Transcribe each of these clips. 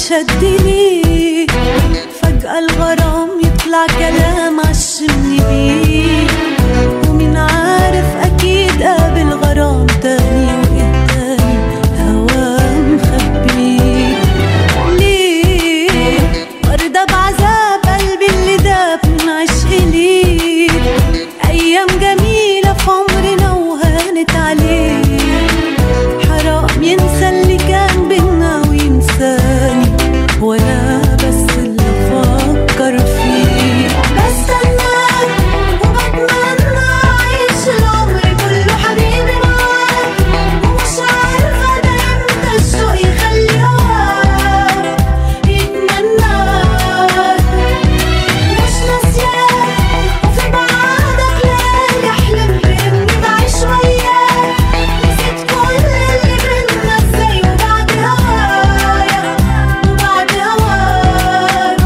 شدني فجأة الغرام يطلع كلام عشمني بيه ومين عارف أكيد قابل غرام تاني وإيه تاني هواه مخبيه ليه مرضى بعذاب قلبي اللي داب من عشق ليه أيام جميلة في عمرنا وهانت عليه حرام ينسى اللي كان بينا وينساني وانا بس اللي افكر فيه بستناك وبتمنى اعيش العمر كله حبيبي معاك ومش عارفه ده امتى الشوق يخلي هواك يتمناك مش ناسياك وفي بعادك ليالي احلم باني بعيش وياك نسيت كل اللي بينا ازاي وبعد هوايا وبعد هواك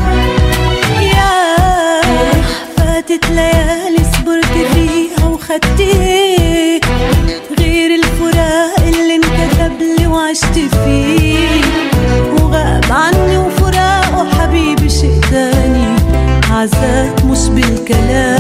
ياه فاتت ليالي صبرت فيها وخدت ايه غير الفراق اللي انكتب لي وعشت فيه وغاب عني وفراقه حبيبي شيء تاني عذاب مش بالكلام